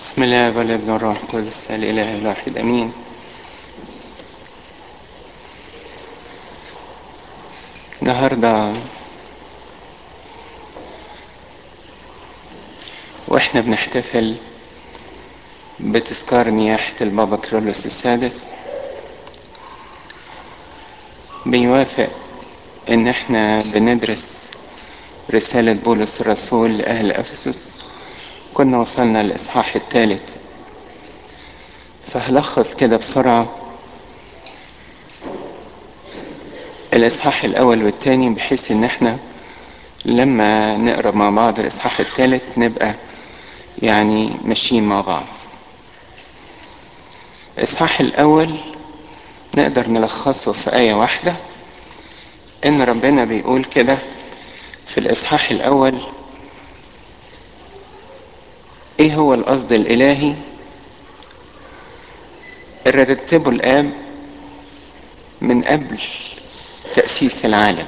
بسم الله والابن والروح القدس الاله الواحد امين النهارده واحنا بنحتفل بتذكار نياحة البابا كرولوس السادس بيوافق ان احنا بندرس رسالة بولس الرسول لأهل أفسس كنا وصلنا للإصحاح الثالث فهلخص كده بسرعة الإصحاح الأول والثاني بحيث إن احنا لما نقرأ مع بعض الإصحاح الثالث نبقى يعني ماشيين مع بعض الإصحاح الأول نقدر نلخصه في آية واحدة إن ربنا بيقول كده في الإصحاح الأول إيه هو القصد الإلهي اللي رتبه الآب من قبل تأسيس العالم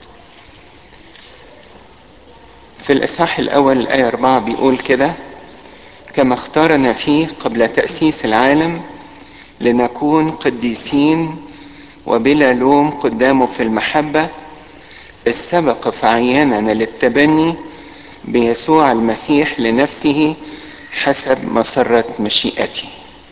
في الإصحاح الأول الآية أربعة بيقول كده كما اختارنا فيه قبل تأسيس العالم لنكون قديسين وبلا لوم قدامه في المحبة السبق فعيننا للتبني بيسوع المسيح لنفسه حسب مسرة مشيئته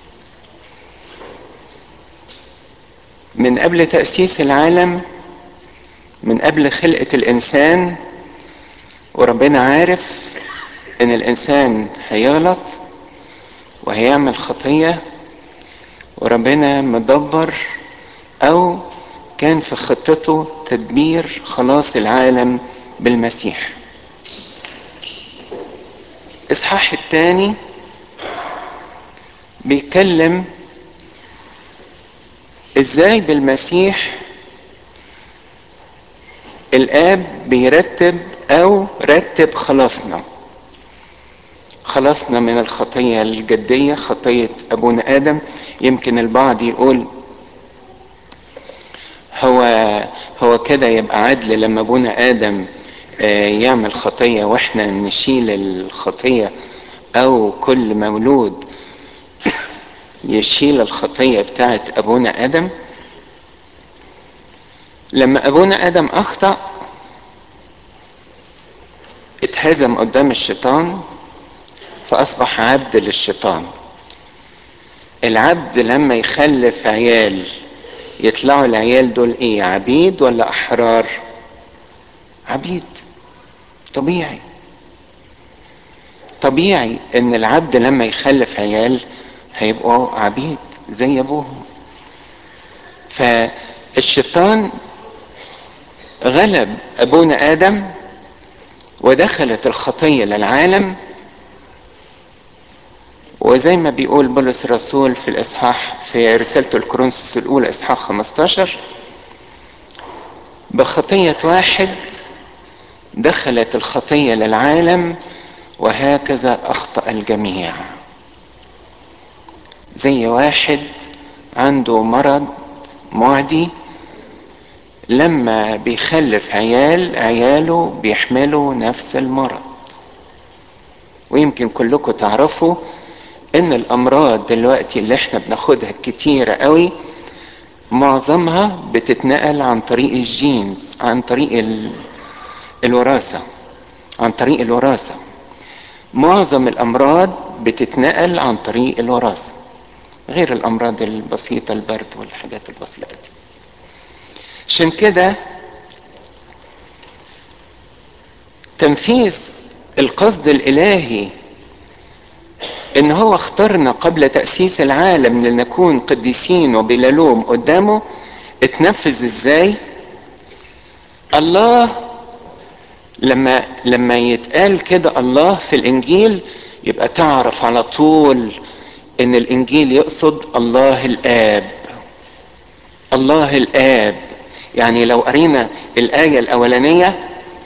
من قبل تأسيس العالم من قبل خلقة الإنسان وربنا عارف إن الإنسان هيغلط وهيعمل خطية وربنا مدبر أو كان في خطته تدبير خلاص العالم بالمسيح إصحاح الثاني بيتكلم ازاي بالمسيح الاب بيرتب او رتب خلاصنا خلصنا من الخطية الجدية خطية ابونا ادم يمكن البعض يقول هو هو كده يبقى عدل لما ابونا ادم يعمل خطية واحنا نشيل الخطية او كل مولود يشيل الخطية بتاعت أبونا آدم لما أبونا آدم أخطأ اتهزم قدام الشيطان فأصبح عبد للشيطان العبد لما يخلف عيال يطلعوا العيال دول ايه عبيد ولا احرار عبيد طبيعي طبيعي ان العبد لما يخلف عيال هيبقوا عبيد زي ابوهم فالشيطان غلب ابونا ادم ودخلت الخطيه للعالم وزي ما بيقول بولس الرسول في الاصحاح في رسالته الكورنثوس الاولى اصحاح 15 بخطيه واحد دخلت الخطيه للعالم وهكذا اخطا الجميع زي واحد عنده مرض معدي لما بيخلف عيال عياله بيحملوا نفس المرض ويمكن كلكم تعرفوا ان الامراض دلوقتي اللي احنا بناخدها كتيرة قوي معظمها بتتنقل عن طريق الجينز عن طريق ال... الوراثة عن طريق الوراثة معظم الامراض بتتنقل عن طريق الوراثة غير الامراض البسيطة البرد والحاجات البسيطة دي عشان كده تنفيذ القصد الالهي ان هو اختارنا قبل تأسيس العالم لنكون قديسين وبلا لوم قدامه اتنفذ ازاي الله لما لما يتقال كده الله في الانجيل يبقى تعرف على طول ان الانجيل يقصد الله الاب الله الاب يعني لو قرينا الايه الاولانيه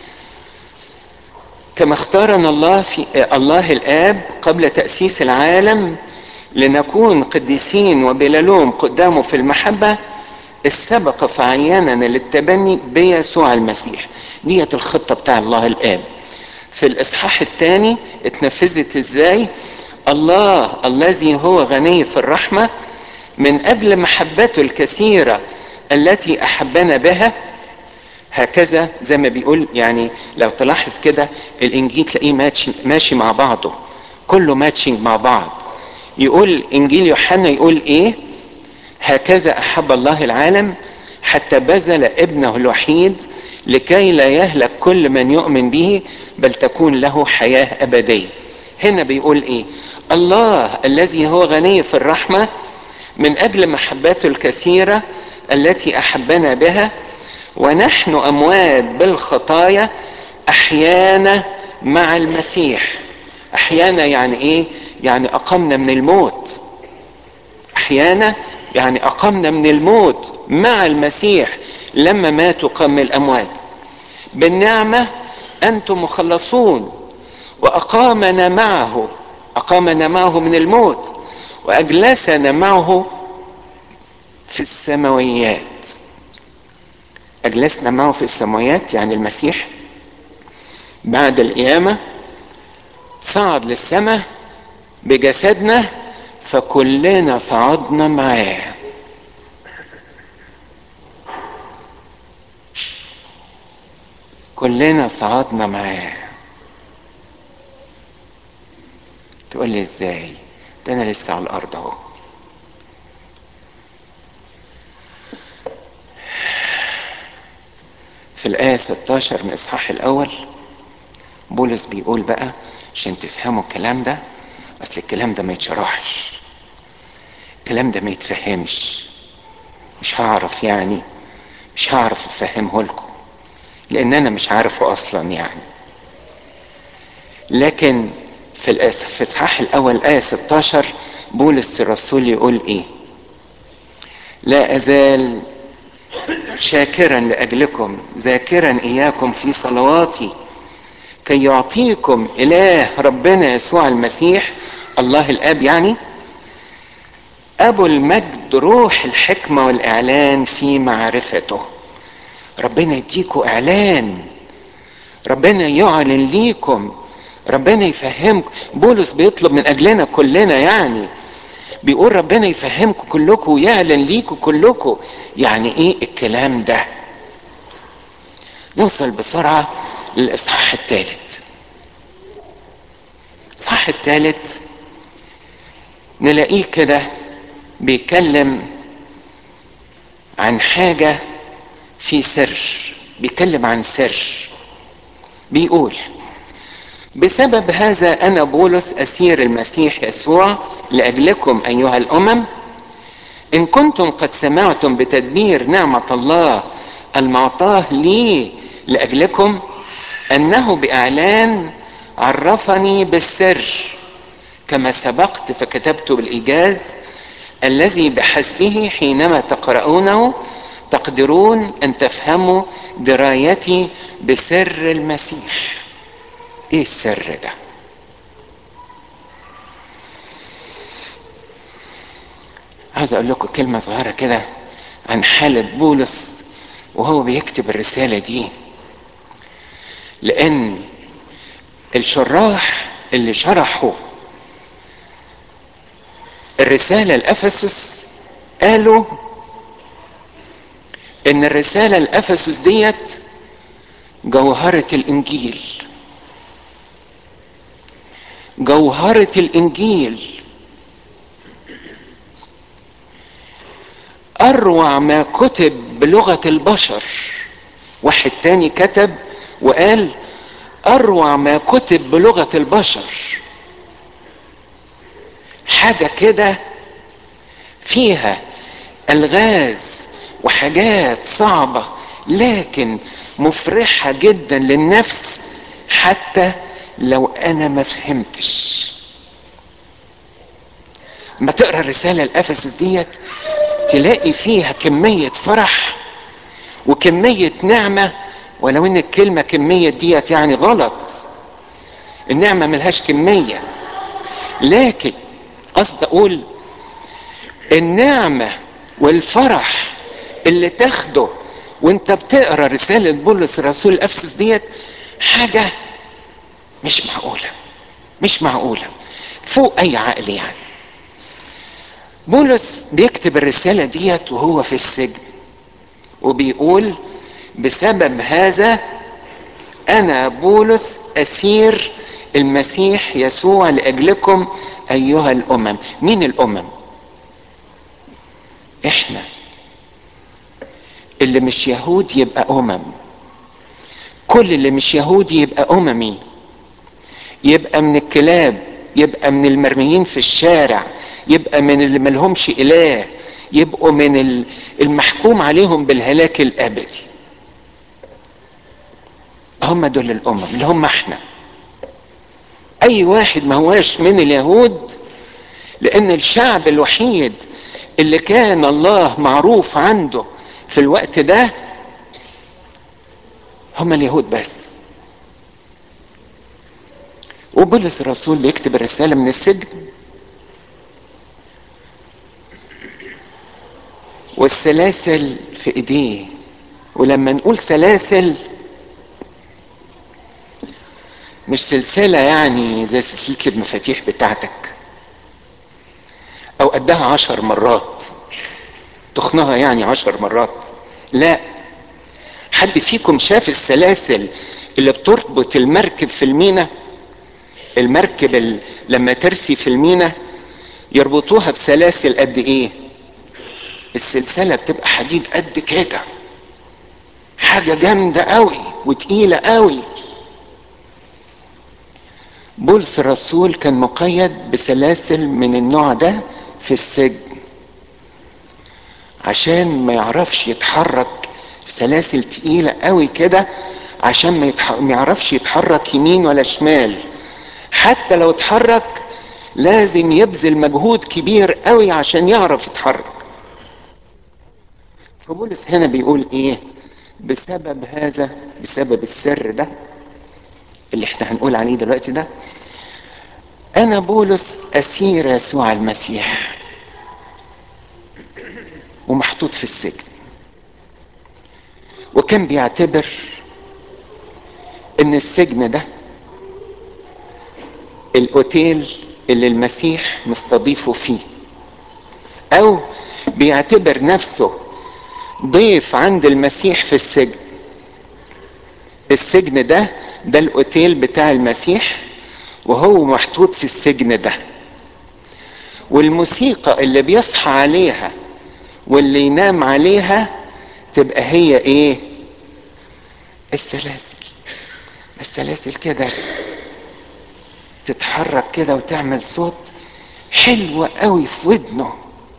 كما اختارنا الله في الله الاب قبل تاسيس العالم لنكون قديسين وبلا لوم قدامه في المحبه السبق فعيننا للتبني بيسوع المسيح ديت الخطه بتاع الله الاب في الاصحاح الثاني اتنفذت ازاي الله الذي هو غني في الرحمة من أجل محبته الكثيرة التي أحبنا بها هكذا زي ما بيقول يعني لو تلاحظ كده الإنجيل تلاقيه ماشي, ماشي مع بعضه كله ماتشنج مع بعض يقول إنجيل يوحنا يقول إيه هكذا أحب الله العالم حتى بذل ابنه الوحيد لكي لا يهلك كل من يؤمن به بل تكون له حياة أبدية هنا بيقول إيه الله الذي هو غني في الرحمة من أجل محبته الكثيرة التي أحبنا بها ونحن أموات بالخطايا أحيانا مع المسيح أحيانا يعني إيه يعني أقمنا من الموت أحيانا يعني أقمنا من الموت مع المسيح لما ماتوا قم الأموات بالنعمة أنتم مخلصون وأقامنا معه أقامنا معه من الموت وأجلسنا معه في السماويات أجلسنا معه في السماويات يعني المسيح بعد القيامة صعد للسماء بجسدنا فكلنا صعدنا معاه كلنا صعدنا معاه تقول لي ازاي ده انا لسه على الارض اهو في الآية 16 من الإصحاح الأول بولس بيقول بقى عشان تفهموا الكلام ده أصل الكلام ده ما يتشرحش الكلام ده ما يتفهمش مش هعرف يعني مش هعرف أفهمه لكم لأن أنا مش عارفه أصلا يعني لكن في الأس... في الإصحاح الأول آية 16 بولس الرسول يقول إيه؟ لا أزال شاكرا لاجلكم ذاكرا اياكم في صلواتي كي يعطيكم اله ربنا يسوع المسيح الله الاب يعني ابو المجد روح الحكمه والاعلان في معرفته ربنا يديكوا اعلان ربنا يعلن ليكم ربنا يفهمكم بولس بيطلب من اجلنا كلنا يعني بيقول ربنا يفهمكم كلكم ويعلن ليكم كلكم يعني ايه الكلام ده نوصل بسرعة للإصحاح الثالث الإصحاح الثالث نلاقيه كده بيتكلم عن حاجة في سر بيتكلم عن سر بيقول بسبب هذا أنا بولس أسير المسيح يسوع لأجلكم أيها الأمم إن كنتم قد سمعتم بتدبير نعمة الله المعطاه لي لأجلكم أنه بإعلان عرفني بالسر كما سبقت فكتبت بالإيجاز الذي بحسبه حينما تقرؤونه تقدرون أن تفهموا درايتي بسر المسيح إيه السر ده؟ عايز اقول لكم كلمه صغيره كده عن حاله بولس وهو بيكتب الرساله دي لان الشراح اللي شرحوا الرساله لافسس قالوا ان الرساله لافسس ديت جوهره الانجيل جوهره الانجيل اروع ما كتب بلغه البشر واحد تاني كتب وقال اروع ما كتب بلغه البشر حاجه كده فيها الغاز وحاجات صعبه لكن مفرحه جدا للنفس حتى لو انا ما فهمتش ما تقرا الرساله لافسس ديت تلاقي فيها كميه فرح وكميه نعمه ولو ان الكلمه كميه ديت يعني غلط النعمه ملهاش كميه لكن قصد اقول النعمه والفرح اللي تاخده وانت بتقرا رساله بولس الرسول افسس ديت حاجه مش معقوله مش معقوله فوق اي عقل يعني بولس بيكتب الرسالة ديت وهو في السجن وبيقول بسبب هذا انا بولس اسير المسيح يسوع لاجلكم ايها الامم مين الامم احنا اللي مش يهود يبقى امم كل اللي مش يهودي يبقى اممي يبقى من الكلاب يبقى من المرميين في الشارع يبقى من اللي ملهمش اله يبقوا من المحكوم عليهم بالهلاك الابدي هم دول الامم اللي هم احنا اي واحد ما هواش من اليهود لان الشعب الوحيد اللي كان الله معروف عنده في الوقت ده هم اليهود بس وبولس الرسول بيكتب الرساله من السجن والسلاسل في ايديه ولما نقول سلاسل مش سلسله يعني زي سلسله المفاتيح بتاعتك او قدها عشر مرات تخنها يعني عشر مرات لا حد فيكم شاف السلاسل اللي بتربط المركب في المينا المركب ال... لما ترسي في المينا يربطوها بسلاسل قد ايه السلسله بتبقى حديد قد كده حاجه جامده قوي وتقيله قوي بولس الرسول كان مقيد بسلاسل من النوع ده في السجن عشان ما يعرفش يتحرك سلاسل تقيلة قوي كده عشان ما, يتح... ما يعرفش يتحرك يمين ولا شمال حتى لو اتحرك لازم يبذل مجهود كبير قوي عشان يعرف يتحرك فبولس هنا بيقول ايه بسبب هذا بسبب السر ده اللي احنا هنقول عليه دلوقتي ده انا بولس اسير يسوع المسيح ومحطوط في السجن وكان بيعتبر ان السجن ده الاوتيل اللي المسيح مستضيفه فيه او بيعتبر نفسه ضيف عند المسيح في السجن السجن ده ده الاوتيل بتاع المسيح وهو محطوط في السجن ده والموسيقى اللي بيصحى عليها واللي ينام عليها تبقى هي ايه السلاسل السلاسل كده تتحرك كده وتعمل صوت حلوة قوي في ودنه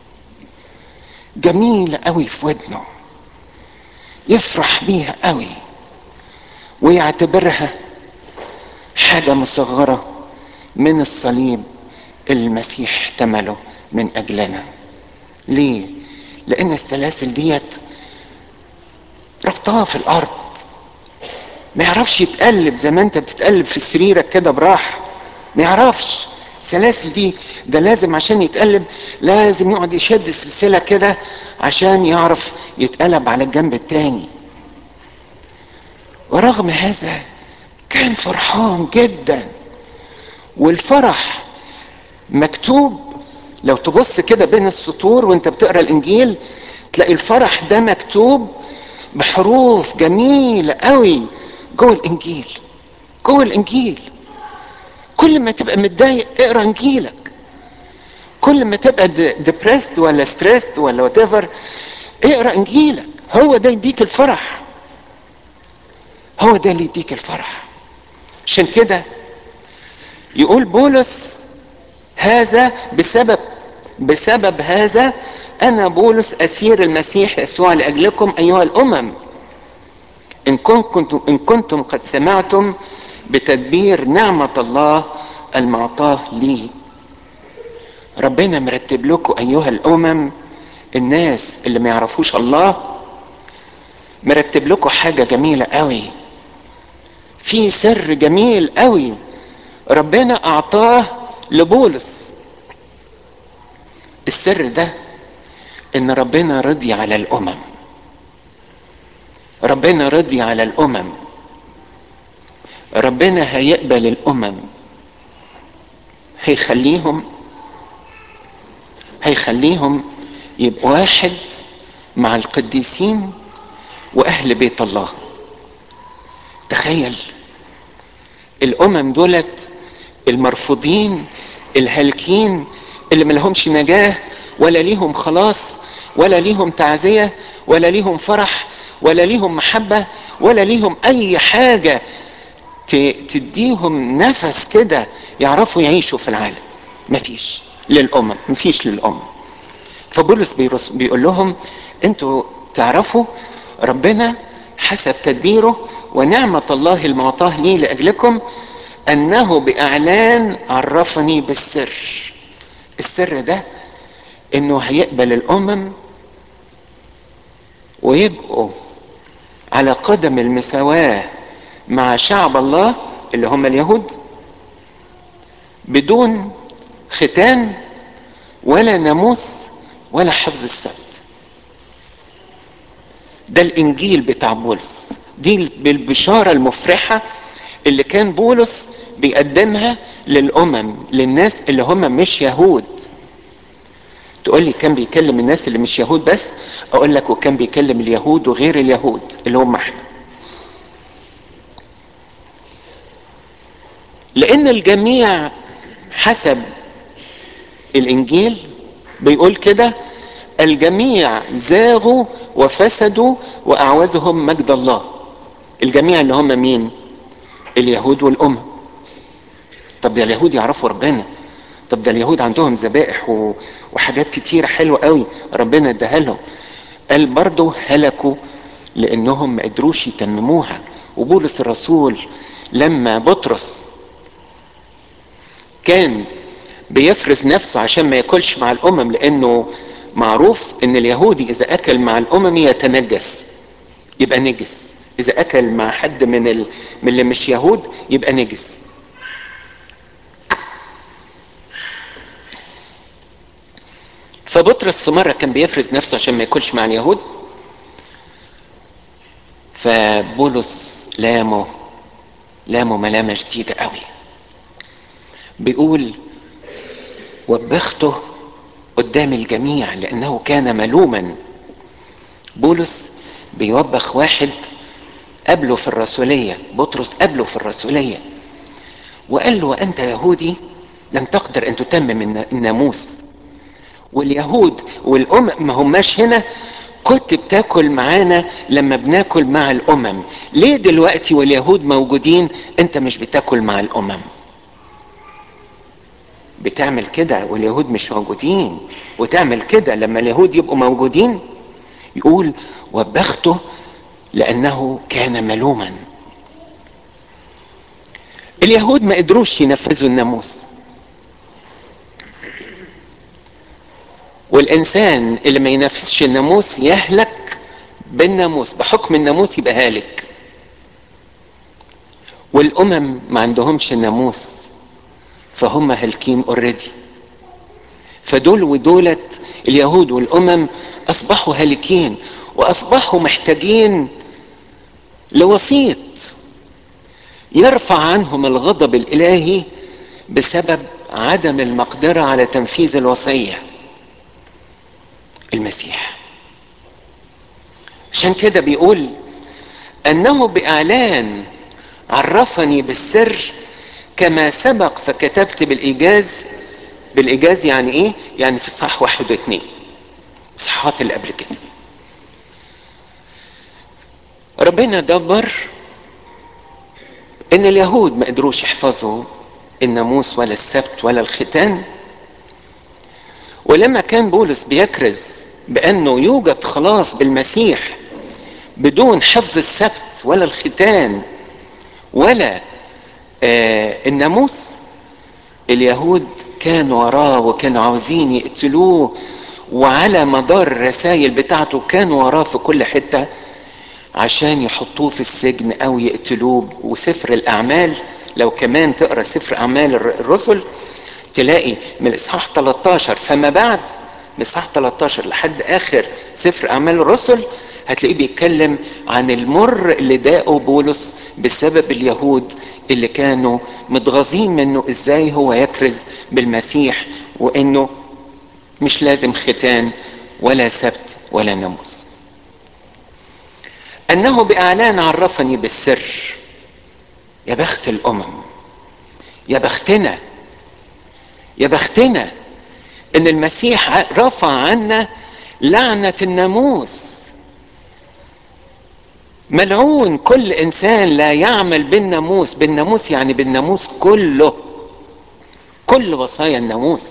جميلة قوي في ودنه يفرح بيها قوي ويعتبرها حاجة مصغرة من الصليب المسيح احتمله من أجلنا ليه؟ لأن السلاسل ديت ربطها في الأرض ما يعرفش يتقلب زي ما انت بتتقلب في سريرك كده براحة ما يعرفش السلاسل دي ده لازم عشان يتقلب لازم يقعد يشد السلسلة كده عشان يعرف يتقلب على الجنب التاني ورغم هذا كان فرحان جدا والفرح مكتوب لو تبص كده بين السطور وانت بتقرا الانجيل تلاقي الفرح ده مكتوب بحروف جميلة قوي جوه الانجيل جوه الانجيل كل ما تبقى متضايق اقرا انجيلك كل ما تبقى ديبريست ولا ستريست ولا وات ايفر اقرا انجيلك هو ده يديك الفرح هو ده اللي يديك الفرح عشان كده يقول بولس هذا بسبب بسبب هذا انا بولس اسير المسيح يسوع لاجلكم ايها الامم ان كنتم ان كنتم قد سمعتم بتدبير نعمه الله المعطاه لي ربنا مرتب لكم ايها الامم الناس اللي ما يعرفوش الله مرتب لكم حاجه جميله قوي في سر جميل قوي ربنا اعطاه لبولس السر ده ان ربنا رضي على الامم ربنا رضي على الامم ربنا هيقبل الامم هيخليهم هيخليهم يبقوا واحد مع القديسين واهل بيت الله تخيل الامم دولت المرفوضين الهالكين اللي ملهمش نجاه ولا ليهم خلاص ولا ليهم تعزيه ولا ليهم فرح ولا ليهم محبه ولا ليهم اي حاجه تديهم نفس كده يعرفوا يعيشوا في العالم مفيش للامم مفيش للامم فبولس بيقول لهم انتوا تعرفوا ربنا حسب تدبيره ونعمة الله المعطاة لي لأجلكم أنه بإعلان عرفني بالسر السر ده إنه هيقبل الأمم ويبقوا على قدم المساواة مع شعب الله اللي هم اليهود بدون ختان ولا ناموس ولا حفظ السبت ده الانجيل بتاع بولس دي بالبشاره المفرحه اللي كان بولس بيقدمها للامم للناس اللي هم مش يهود تقول لي كان بيكلم الناس اللي مش يهود بس اقول لك وكان بيكلم اليهود وغير اليهود اللي هم احنا لان الجميع حسب الانجيل بيقول كده الجميع زاغوا وفسدوا واعوزهم مجد الله الجميع اللي هم مين اليهود والامم طب ده اليهود يعرفوا ربنا طب ده اليهود عندهم ذبائح و... وحاجات كتيره حلوه قوي ربنا اداها لهم قال برضه هلكوا لانهم ما قدروش يتمموها وبولس الرسول لما بطرس كان بيفرز نفسه عشان ما ياكلش مع الامم لانه معروف ان اليهودي اذا اكل مع الامم يتنجس يبقى نجس اذا اكل مع حد من ال... من اللي مش يهود يبقى نجس فبطرس في مره كان بيفرز نفسه عشان ما ياكلش مع اليهود فبولس لامه لامه ملامه شديده قوي بيقول وبخته قدام الجميع لانه كان ملوما بولس بيوبخ واحد قبله في الرسولية بطرس قبله في الرسولية وقال له وأنت يهودي لم تقدر أن تتمم الناموس واليهود والأمم ما هماش هنا كنت بتاكل معانا لما بناكل مع الأمم ليه دلوقتي واليهود موجودين أنت مش بتاكل مع الأمم بتعمل كده واليهود مش موجودين وتعمل كده لما اليهود يبقوا موجودين يقول وبخته لانه كان ملوما اليهود ما قدروش ينفذوا الناموس والانسان اللي ما ينفذش الناموس يهلك بالناموس بحكم الناموس يبقى هالك والامم ما عندهمش ناموس فهم هالكين اوريدي فدول ودولت اليهود والامم اصبحوا هالكين واصبحوا محتاجين لوسيط يرفع عنهم الغضب الالهي بسبب عدم المقدره على تنفيذ الوصيه المسيح عشان كده بيقول انه باعلان عرفني بالسر كما سبق فكتبت بالايجاز بالايجاز يعني ايه يعني في صح واحد واثنين صحات اللي قبل كده ربنا دبر ان اليهود ما قدروش يحفظوا الناموس ولا السبت ولا الختان ولما كان بولس بيكرز بانه يوجد خلاص بالمسيح بدون حفظ السبت ولا الختان ولا آه الناموس اليهود كانوا وراه وكانوا عاوزين يقتلوه وعلى مدار الرسائل بتاعته كانوا وراه في كل حته عشان يحطوه في السجن او يقتلوه وسفر الاعمال لو كمان تقرا سفر اعمال الرسل تلاقي من اصحاح 13 فما بعد من اصحاح 13 لحد اخر سفر اعمال الرسل هتلاقيه بيتكلم عن المر اللي داقه بولس بسبب اليهود اللي كانوا متغاظين منه ازاي هو يكرز بالمسيح وانه مش لازم ختان ولا سبت ولا ناموس انه باعلان عرفني بالسر يا بخت الامم يا بختنا يا بختنا ان المسيح رفع عنا لعنه الناموس ملعون كل انسان لا يعمل بالناموس بالناموس يعني بالناموس كله كل وصايا الناموس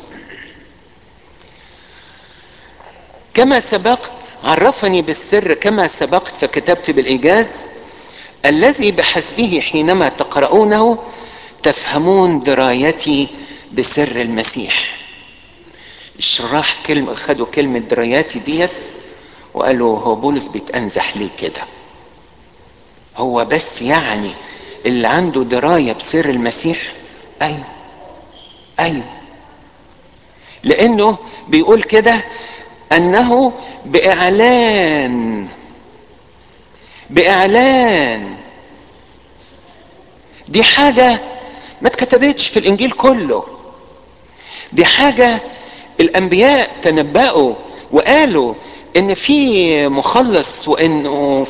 كما سبقت عرفني بالسر كما سبقت فكتبت بالايجاز الذي بحسبه حينما تقرؤونه تفهمون درايتي بسر المسيح الشراح كلمة خدوا كلمة دراياتي ديت وقالوا هو بولس بيتأنزح ليه كده هو بس يعني اللي عنده دراية بسر المسيح ايوه ايوه لانه بيقول كده انه باعلان باعلان دي حاجة ما اتكتبتش في الانجيل كله دي حاجة الانبياء تنبأوا وقالوا ان في مخلص وانه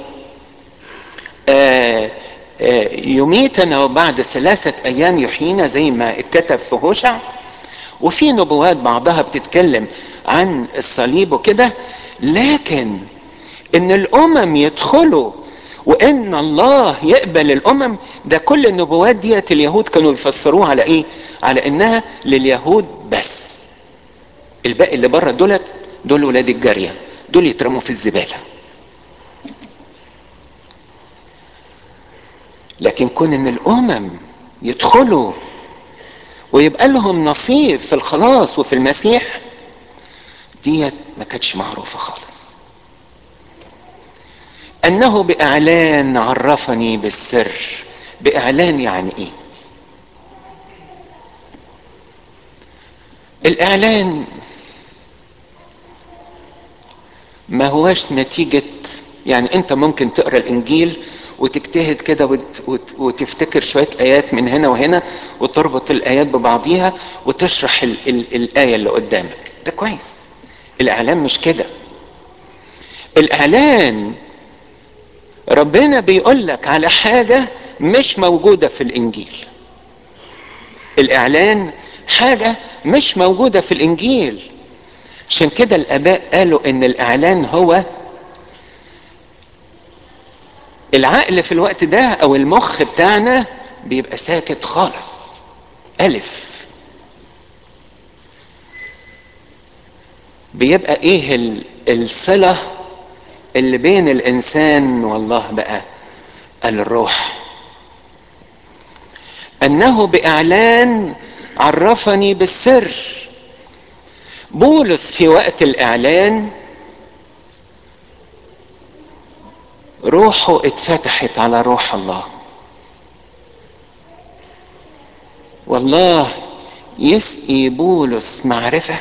آه آه يميتنا وبعد ثلاثة ايام يحيينا زي ما اتكتب في هوشع وفي نبوات بعضها بتتكلم عن الصليب وكده لكن ان الامم يدخلوا وان الله يقبل الامم ده كل النبوات ديت اليهود كانوا يفسروها على ايه على انها لليهود بس الباقي اللي بره دولت دول ولاد الجاريه دول يترموا في الزباله لكن كون ان الامم يدخلوا ويبقى لهم نصيب في الخلاص وفي المسيح ديت ما كانتش معروفه خالص انه باعلان عرفني بالسر باعلان يعني ايه الاعلان ما هواش نتيجة يعني انت ممكن تقرا الانجيل وتجتهد كده وت وت وتفتكر شوية ايات من هنا وهنا وتربط الايات ببعضيها وتشرح ال ال الاية اللي قدامك ده كويس الاعلان مش كده الاعلان ربنا بيقول لك على حاجة مش موجودة في الانجيل الاعلان حاجة مش موجودة في الانجيل عشان كده الاباء قالوا ان الاعلان هو العقل في الوقت ده او المخ بتاعنا بيبقى ساكت خالص الف بيبقى ايه الصلة اللي بين الانسان والله بقى الروح انه باعلان عرفني بالسر بولس في وقت الاعلان روحه اتفتحت على روح الله والله يسقي بولس معرفة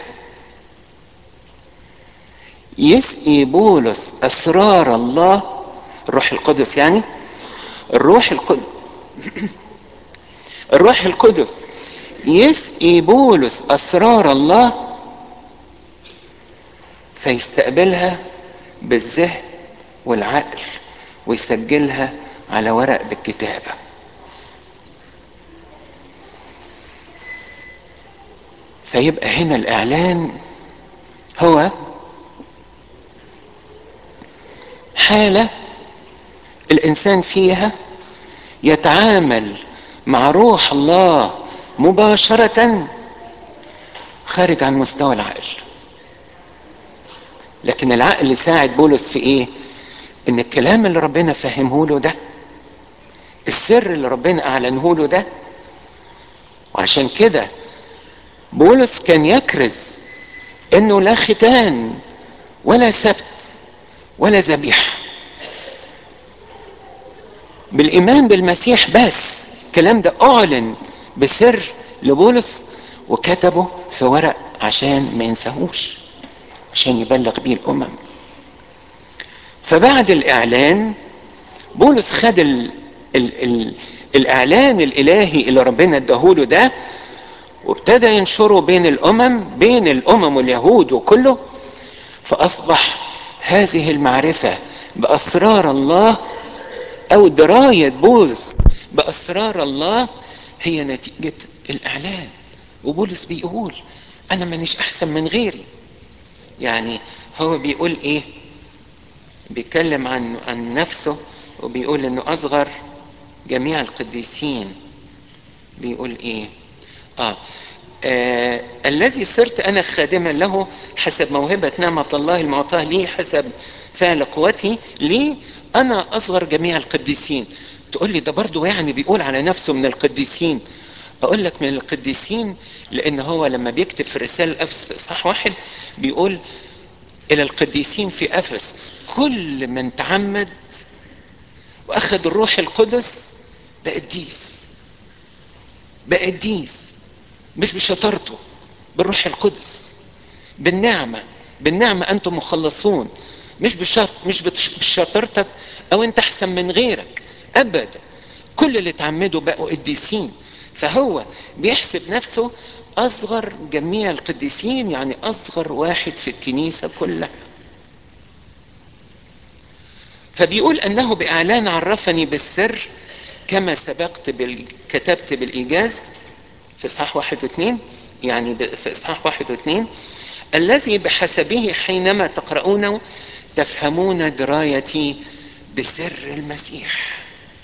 يسقي بولس أسرار الله الروح القدس يعني الروح القدس الروح القدس يسقي بولس أسرار الله فيستقبلها بالذهن والعقل ويسجلها على ورق بالكتابة فيبقى هنا الإعلان هو حالة الإنسان فيها يتعامل مع روح الله مباشرة خارج عن مستوى العقل لكن العقل ساعد بولس في ايه ان الكلام اللي ربنا فهمه له ده السر اللي ربنا اعلنه له ده وعشان كده بولس كان يكرز انه لا ختان ولا سبت ولا ذبيحه بالايمان بالمسيح بس الكلام ده اعلن بسر لبولس وكتبه في ورق عشان ما ينساهوش عشان يبلغ بيه الامم فبعد الاعلان بولس خد ال ال ال الاعلان الالهي اللي ربنا اداهوله ده وابتدى ينشره بين الامم بين الامم واليهود وكله فاصبح هذه المعرفه باسرار الله او درايه بولس باسرار الله هي نتيجه الاعلان وبولس بيقول انا مانيش احسن من غيري يعني هو بيقول ايه بيتكلم عن عن نفسه وبيقول انه اصغر جميع القديسين بيقول ايه اه, آه الذي صرت انا خادما له حسب موهبه نعمه الله المعطاه لي حسب فعل قوتي لي انا اصغر جميع القديسين تقول لي ده برضه يعني بيقول على نفسه من القديسين اقول لك من القديسين لان هو لما بيكتب في رساله افسس اصحاح واحد بيقول الى القديسين في افسس كل من تعمد واخذ الروح القدس بقى قديس بقى قديس مش بشطارته بالروح القدس بالنعمه بالنعمه انتم مخلصون مش بشرط مش بشطارتك او انت احسن من غيرك ابدا كل اللي تعمدوا بقوا قديسين فهو بيحسب نفسه اصغر جميع القديسين يعني اصغر واحد في الكنيسه كلها فبيقول انه باعلان عرفني بالسر كما سبقت بال... كتبت بالايجاز في اصحاح واحد واثنين يعني في اصحاح واحد واثنين الذي بحسبه حينما تقرؤونه تفهمون درايتي بسر المسيح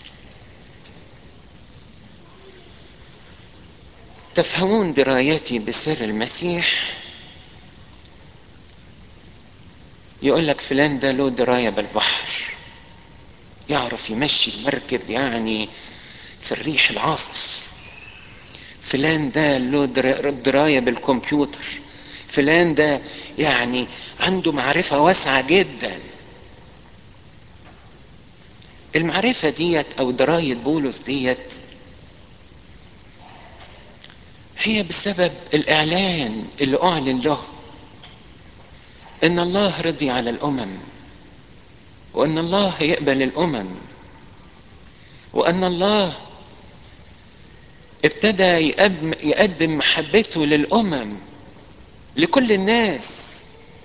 تفهمون درايتي بسر المسيح يقول لك فلان ده له دراية بالبحر يعرف يمشي المركب يعني في الريح العاصف فلان ده له دراية بالكمبيوتر فلان ده يعني عنده معرفة واسعة جدا المعرفة ديت أو دراية بولس ديت هي بسبب الإعلان اللي أعلن له إن الله رضي على الأمم وأن الله يقبل الأمم وأن الله ابتدى يقدم محبته للأمم لكل الناس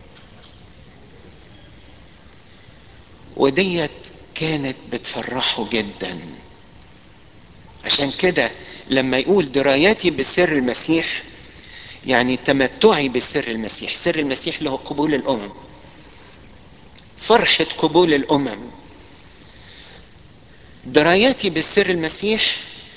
وديت كانت بتفرحه جدا عشان كده لما يقول درايتي بسر المسيح يعني تمتعي بسر المسيح سر المسيح له قبول الامم فرحة قبول الامم درايتي بسر المسيح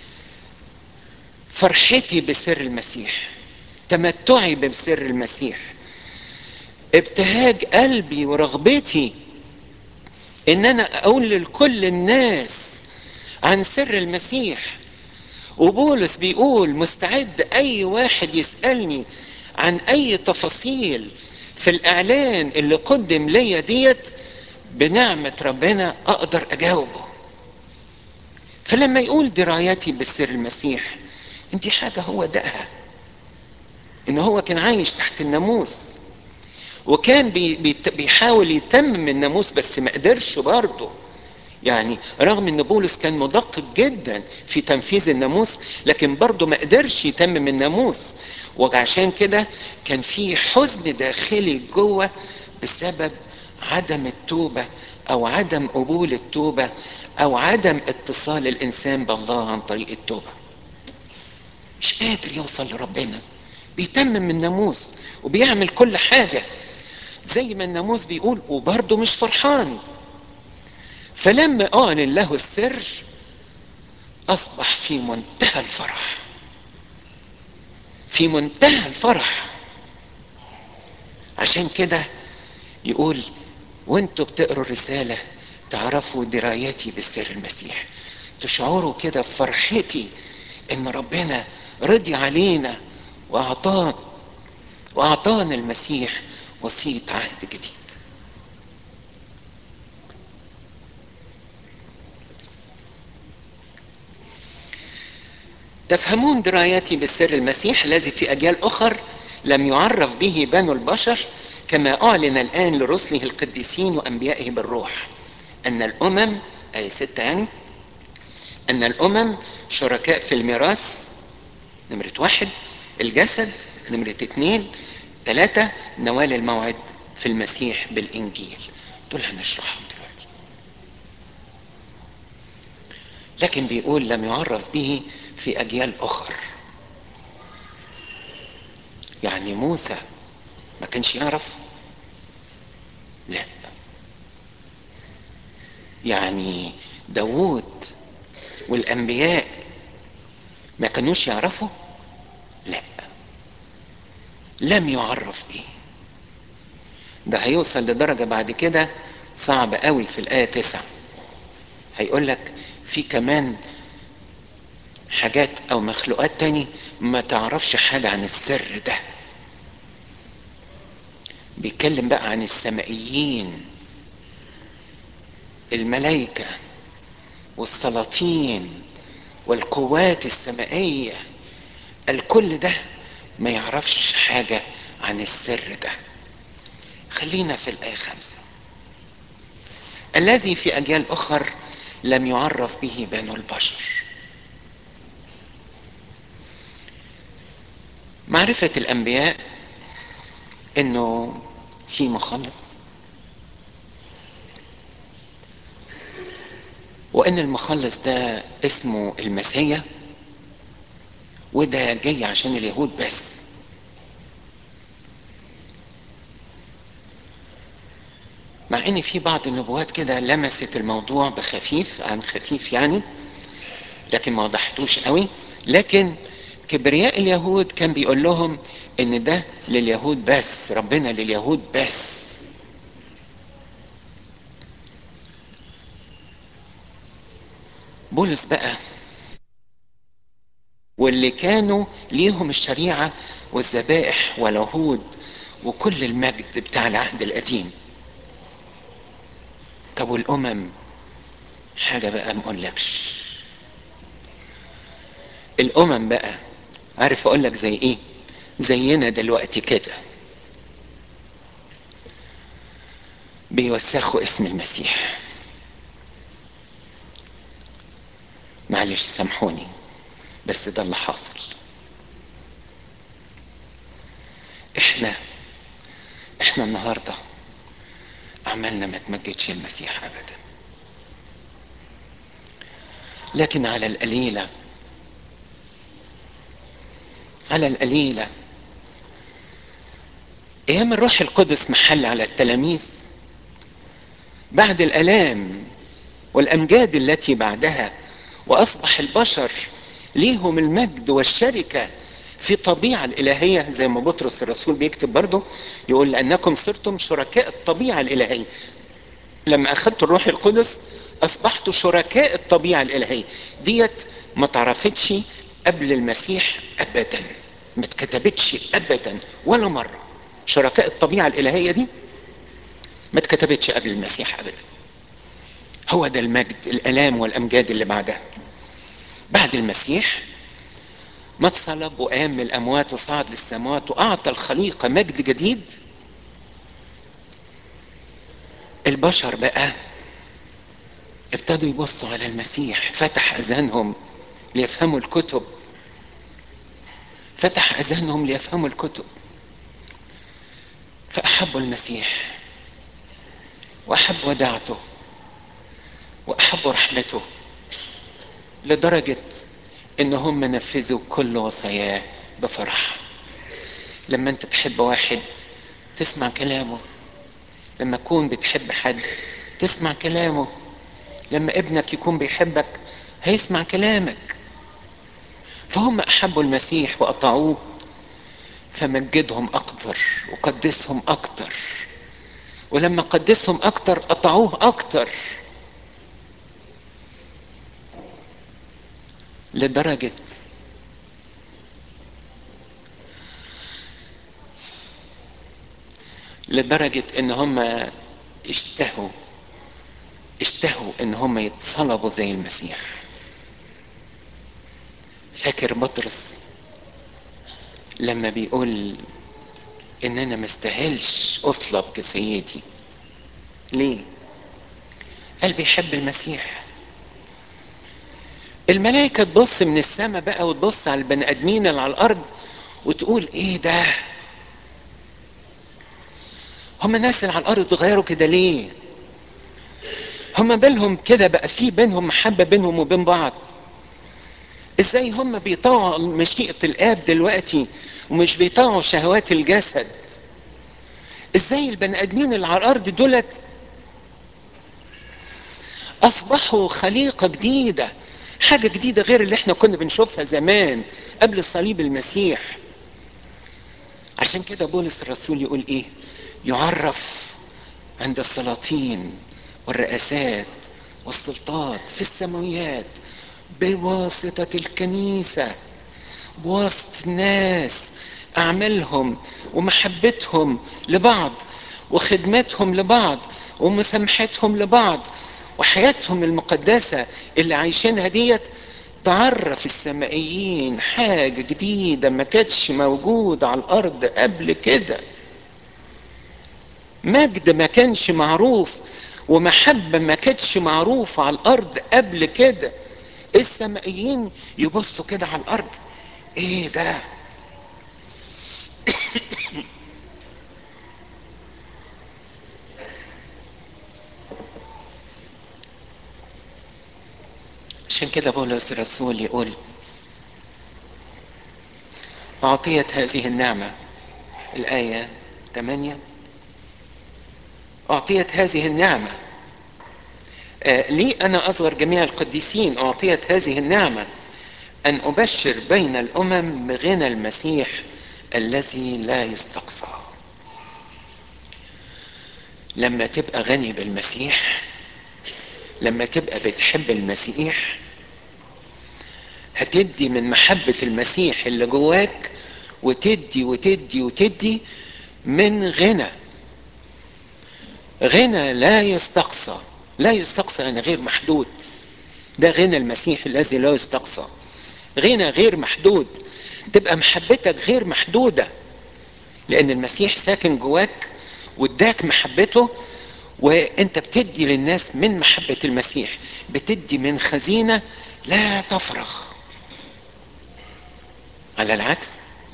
فرحتي بسر المسيح تمتعي بسر المسيح ابتهاج قلبي ورغبتي ان انا اقول لكل الناس عن سر المسيح وبولس بيقول مستعد اي واحد يسالني عن اي تفاصيل في الاعلان اللي قدم ليا ديت بنعمه ربنا اقدر اجاوبه فلما يقول درايتي بالسر المسيح دي حاجه هو دقها ان هو كان عايش تحت الناموس وكان بي بي بيحاول يتمم الناموس بس ما قدرش برضه يعني رغم ان بولس كان مدقق جدا في تنفيذ الناموس لكن برضه ما قدرش يتمم الناموس وعشان كده كان في حزن داخلي جوه بسبب عدم التوبه او عدم قبول التوبه او عدم اتصال الانسان بالله عن طريق التوبه مش قادر يوصل لربنا بيتمم الناموس وبيعمل كل حاجه زي ما الناموس بيقول وبرضه مش فرحان فلما اعلن له السر اصبح في منتهى الفرح في منتهى الفرح عشان كده يقول وانتوا بتقروا الرسالة تعرفوا درايتي بالسر المسيح تشعروا كده بفرحتي ان ربنا رضي علينا واعطانا واعطانا المسيح وسيط عهد جديد تفهمون درايتي بالسر المسيح الذي في اجيال اخر لم يعرف به بنو البشر كما اعلن الان لرسله القديسين وانبيائه بالروح ان الامم اي ستة يعني ان الامم شركاء في الميراث نمرة واحد الجسد نمرة اتنين ثلاثة نوال الموعد في المسيح بالانجيل دول هنشرحهم دلوقتي لكن بيقول لم يعرف به في اجيال اخر يعني موسى ما كانش يعرف لا يعني داوود والانبياء ما كانوش يعرفوا لا لم يعرف به ده هيوصل لدرجة بعد كده صعب قوي في الآية تسعة هيقول لك في كمان حاجات أو مخلوقات تاني ما تعرفش حاجة عن السر ده بيتكلم بقى عن السمائيين الملائكة والسلاطين والقوات السمائية الكل ده ما يعرفش حاجة عن السر ده خلينا في الآية خمسة الذي في أجيال أخر لم يعرف به بنو البشر معرفة الأنبياء إنه في مخلص وإن المخلص ده اسمه المسيا وده جاي عشان اليهود بس مع ان في بعض النبوات كده لمست الموضوع بخفيف عن خفيف يعني لكن ما وضحتوش قوي لكن كبرياء اليهود كان بيقول لهم ان ده لليهود بس ربنا لليهود بس بولس بقى واللي كانوا ليهم الشريعة والذبائح والعهود وكل المجد بتاع العهد القديم طب والأمم حاجة بقى مقولكش الأمم بقى عارف أقولك زي إيه زينا دلوقتي كده بيوسخوا اسم المسيح معلش سامحوني بس ده اللي حاصل احنا احنا النهارده اعمالنا ما تمجدش المسيح ابدا لكن على القليله على القليله ايام الروح القدس محل على التلاميذ بعد الالام والامجاد التي بعدها واصبح البشر ليهم المجد والشركه في الطبيعه الالهيه زي ما بطرس الرسول بيكتب برضه يقول لانكم صرتم شركاء الطبيعه الالهيه لما اخذت الروح القدس اصبحتوا شركاء الطبيعه الالهيه ديت ما تعرفتش قبل المسيح ابدا ما اتكتبتش ابدا ولا مره شركاء الطبيعه الالهيه دي ما اتكتبتش قبل المسيح ابدا هو ده المجد الالام والامجاد اللي بعدها بعد المسيح ما اتصلب وقام من الاموات وصعد للسماوات واعطى الخليقه مجد جديد البشر بقى ابتدوا يبصوا على المسيح فتح اذهانهم ليفهموا الكتب فتح اذهانهم ليفهموا الكتب فاحبوا المسيح واحبوا وداعته واحبوا رحمته لدرجه ان هم نفذوا كل وصاياه بفرح لما انت تحب واحد تسمع كلامه لما تكون بتحب حد تسمع كلامه لما ابنك يكون بيحبك هيسمع كلامك فهم احبوا المسيح واطاعوه فمجدهم اكتر وقدسهم اكتر ولما قدسهم اكتر اطاعوه اكتر لدرجه لدرجه ان هم اشتهوا اشتهوا ان هم يتصلبوا زي المسيح فاكر بطرس لما بيقول ان انا ما استاهلش اصلب كسيدي ليه قلبي يحب المسيح الملائكة تبص من السماء بقى وتبص على البني ادمين اللي على الارض وتقول ايه ده هم الناس اللي على الارض اتغيروا كده ليه هم بالهم كده بقى في بينهم محبة بينهم وبين بعض ازاي هم بيطاعوا مشيئة الاب دلوقتي ومش بيطاعوا شهوات الجسد ازاي البني ادمين اللي على الارض دولت اصبحوا خليقة جديدة حاجة جديدة غير اللي احنا كنا بنشوفها زمان قبل صليب المسيح عشان كده بولس الرسول يقول ايه يعرف عند السلاطين والرئاسات والسلطات في السماويات بواسطة الكنيسة بواسطة الناس أعمالهم ومحبتهم لبعض وخدمتهم لبعض ومسامحتهم لبعض وحياتهم المقدسة اللي عايشينها ديت تعرف السمائيين حاجة جديدة ما كانتش موجودة على الأرض قبل كده مجد ما كانش معروف ومحبة ما كانتش معروفة على الأرض قبل كده السمائيين يبصوا كده على الأرض إيه ده عشان كده بولس الرسول يقول أعطيت هذه النعمة الآية 8 أعطيت هذه النعمة آه لي أنا أصغر جميع القديسين أعطيت هذه النعمة أن أبشر بين الأمم بغنى المسيح الذي لا يستقصى لما تبقى غني بالمسيح لما تبقى بتحب المسيح هتدي من محبة المسيح اللي جواك وتدي وتدي وتدي من غنى غنى لا يستقصى لا يستقصى يعني غير محدود ده غنى المسيح الذي لا يستقصى غنى غير محدود تبقى محبتك غير محدودة لأن المسيح ساكن جواك واداك محبته وانت بتدي للناس من محبة المسيح بتدي من خزينة لا تفرغ على العكس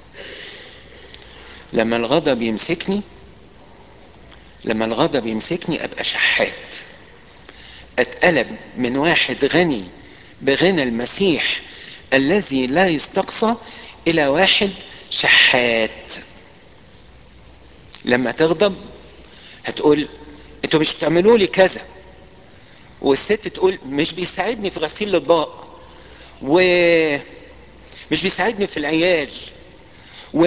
لما الغضب يمسكني لما الغضب يمسكني ابقى شحات اتقلب من واحد غني بغنى المسيح الذي لا يستقصى الى واحد شحات لما تغضب هتقول انتوا مش بتعملوا لي كذا والست تقول مش بيساعدني في غسيل الاطباق ومش بيساعدني في العيال و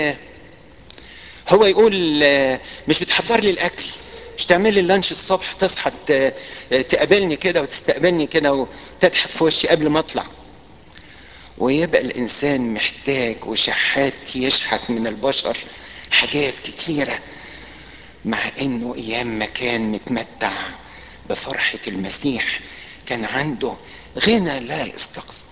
هو يقول مش بتحضر لي الاكل مش تعمل لي اللانش الصبح تصحى تقابلني كده وتستقبلني كده وتضحك في وشي قبل ما اطلع ويبقى الانسان محتاج وشحات يشحت من البشر حاجات كتيره مع انه ايام ما كان متمتع بفرحة المسيح كان عنده غنى لا يستقصى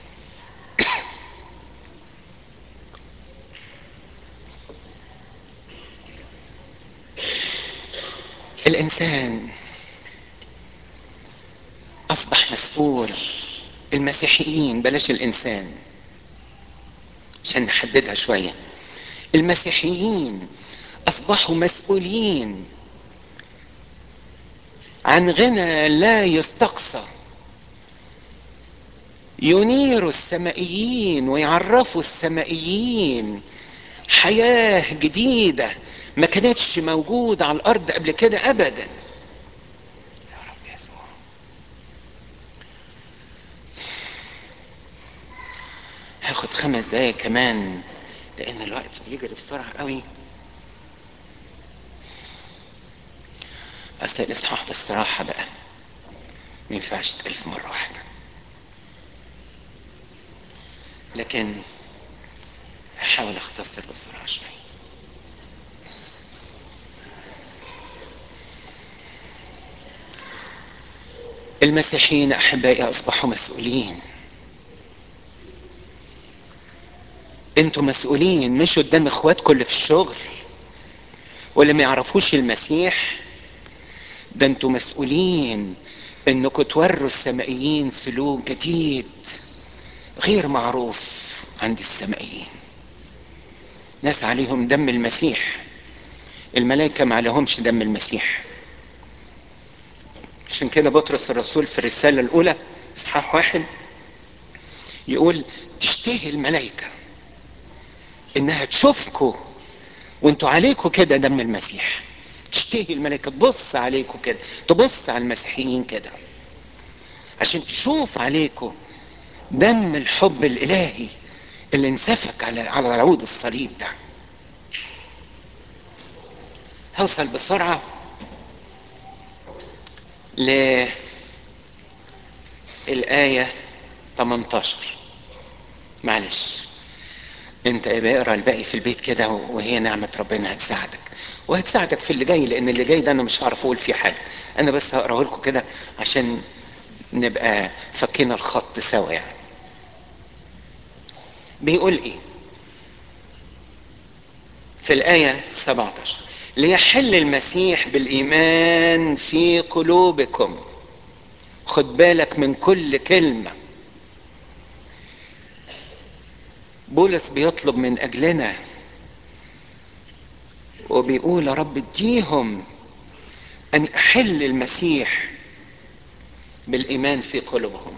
الانسان اصبح مسؤول المسيحيين بلاش الانسان عشان نحددها شويه المسيحيين اصبحوا مسؤولين عن غنى لا يستقصى ينيروا السمائيين ويعرفوا السمائيين حياه جديده ما كانتش موجوده على الارض قبل كده ابدا يا رب يسوع هاخد خمس دقايق كمان لان الوقت بيجري بسرعه قوي اصل الاصحاح ده الصراحه بقى ما ينفعش تقل في مره واحده لكن هحاول اختصر بسرعه شويه المسيحيين احبائي اصبحوا مسؤولين انتوا مسؤولين مش قدام اخواتكم اللي في الشغل واللي ما يعرفوش المسيح ده انتوا مسؤولين انكم توروا السمائيين سلوك جديد غير معروف عند السمائيين ناس عليهم دم المسيح الملائكة ما عليهمش دم المسيح عشان كده بطرس الرسول في الرسالة الأولى إصحاح واحد يقول تشتهي الملائكة إنها تشوفكوا وانتوا عليكوا كده دم المسيح تشتهي الملائكة تبص عليكوا كده تبص على المسيحيين كده عشان تشوف عليكوا دم الحب الإلهي اللي انسفك على على عود الصليب ده هوصل بسرعة للآية 18 معلش انت ابقى اقرا الباقي في البيت كده وهي نعمة ربنا هتساعدك وهتساعدك في اللي جاي لان اللي جاي ده انا مش هعرف اقول فيه حاجة انا بس هقراه لكم كده عشان نبقى فكينا الخط سوا يعني بيقول ايه في الآية 17 ليحل المسيح بالإيمان في قلوبكم خد بالك من كل كلمة بولس بيطلب من أجلنا وبيقول يا رب اديهم أن أحل المسيح بالإيمان في قلوبهم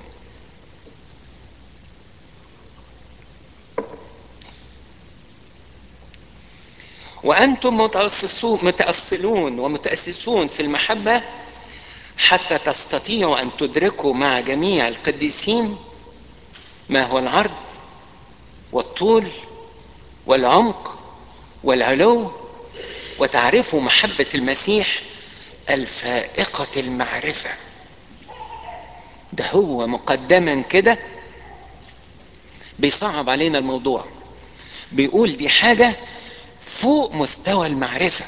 وأنتم متأسسون متأصلون ومتأسسون في المحبة حتى تستطيعوا أن تدركوا مع جميع القديسين ما هو العرض والطول والعمق والعلو وتعرفوا محبة المسيح الفائقة المعرفة ده هو مقدما كده بيصعب علينا الموضوع بيقول دي حاجة فوق مستوى المعرفة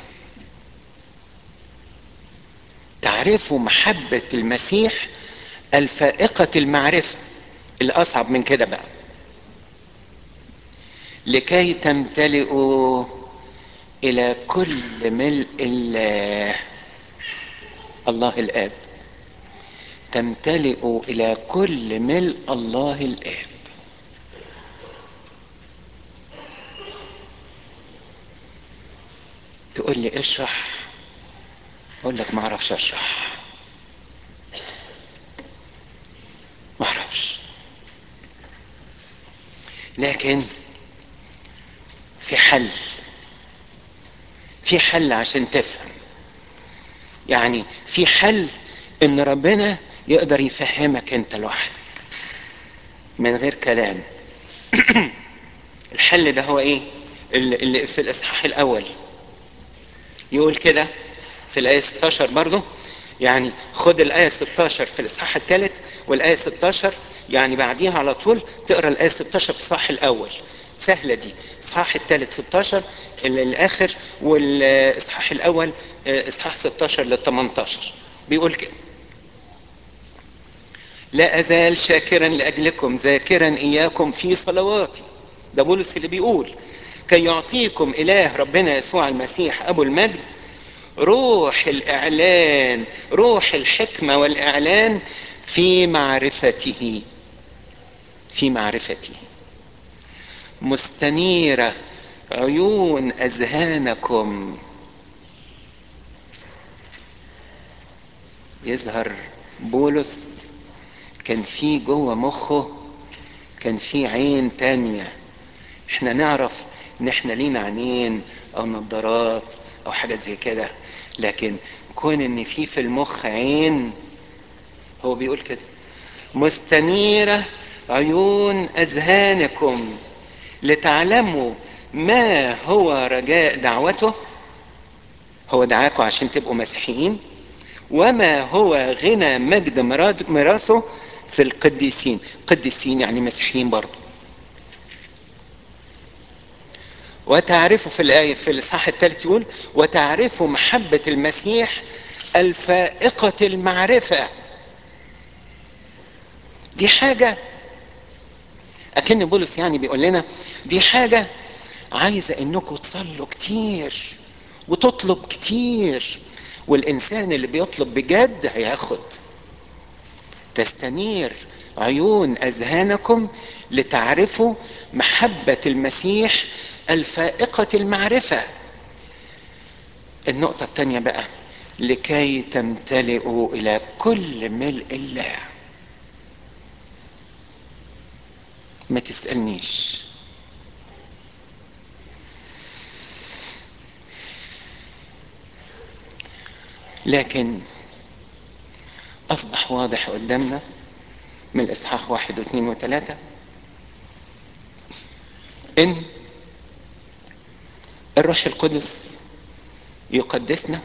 تعرفوا محبة المسيح الفائقة المعرفة الأصعب من كده بقى لكي تمتلئوا إلى كل ملء الله الله الآب تمتلئوا إلى كل ملء الله الآب تقول لي اشرح اقول لك ما اعرفش اشرح ما اعرفش لكن في حل في حل عشان تفهم يعني في حل ان ربنا يقدر يفهمك انت لوحدك من غير كلام الحل ده هو ايه اللي في الاصحاح الاول يقول كده في الآية 16 برضه يعني خد الآية 16 في الإصحاح الثالث والآية 16 يعني بعديها على طول تقرا الآية 16 في الإصحاح الأول سهلة دي إصحاح الثالث 16 الآخر والإصحاح الأول إصحاح 16 لل 18 بيقول كده لا أزال شاكرا لأجلكم ذاكرا إياكم في صلواتي ده بولس اللي بيقول كي يعطيكم إله ربنا يسوع المسيح أبو المجد روح الإعلان روح الحكمة والإعلان في معرفته في معرفته مستنيرة عيون أذهانكم يظهر بولس كان في جوه مخه كان في عين تانية احنا نعرف ان احنا لينا عينين او نظارات او حاجات زي كده لكن كون ان في في المخ عين هو بيقول كده مستنيرة عيون اذهانكم لتعلموا ما هو رجاء دعوته هو دعاكم عشان تبقوا مسيحيين وما هو غنى مجد ميراثه في القديسين قديسين يعني مسيحيين برضه وتعرفوا في الآية في الإصحاح الثالث يقول وتعرفوا محبة المسيح الفائقة المعرفة دي حاجة أكن بولس يعني بيقول لنا دي حاجة عايزة إنكم تصلوا كتير وتطلب كتير والانسان اللي بيطلب بجد هياخد تستنير عيون اذهانكم لتعرفوا محبه المسيح الفائقه المعرفه النقطه الثانيه بقى لكي تمتلئوا الى كل ملء الله ما تسالنيش لكن اصبح واضح قدامنا من الاصحاح واحد واثنين وثلاثة ان الروح القدس يقدسنا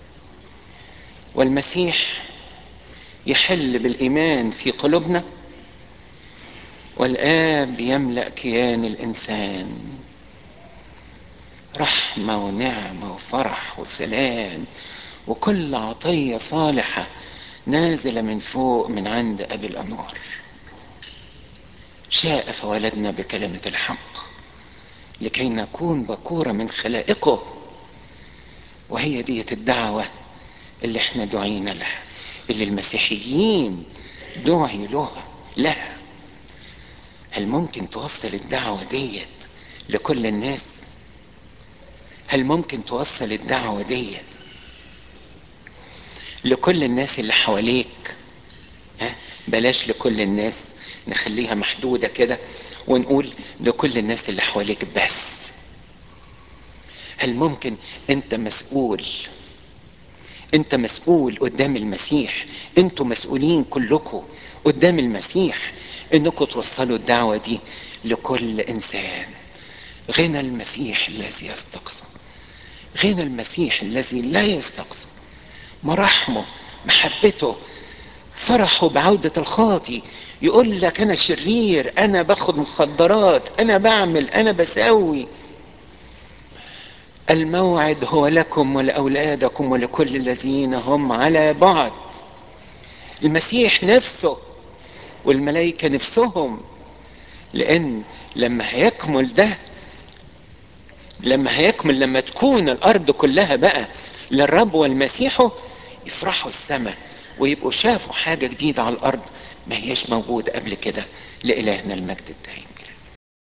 والمسيح يحل بالايمان في قلوبنا والاب يملا كيان الانسان رحمه ونعمه وفرح وسلام وكل عطيه صالحه نازله من فوق من عند ابي الانوار شاء فولدنا بكلمه الحق لكي نكون بكوره من خلائقه وهي دية الدعوه اللي احنا دعينا لها اللي المسيحيين دعي لها لها هل ممكن توصل الدعوه ديت لكل الناس هل ممكن توصل الدعوه ديت لكل الناس اللي حواليك ها بلاش لكل الناس نخليها محدودة كده ونقول لكل الناس اللي حواليك بس هل ممكن انت مسؤول انت مسؤول قدام المسيح انتوا مسؤولين كلكم قدام المسيح انكم توصلوا الدعوة دي لكل انسان غنى المسيح الذي يستقصى غنى المسيح الذي لا يستقصى مراحمه محبته فرحه بعودة الخاطي يقول لك أنا شرير أنا باخد مخدرات أنا بعمل أنا بسوي الموعد هو لكم ولأولادكم ولكل الذين هم على بعد المسيح نفسه والملائكة نفسهم لأن لما هيكمل ده لما هيكمل لما تكون الأرض كلها بقى للرب والمسيح يفرحوا السماء ويبقوا شافوا حاجة جديدة على الأرض ما هيش موجودة قبل كده لإلهنا المجد الدائم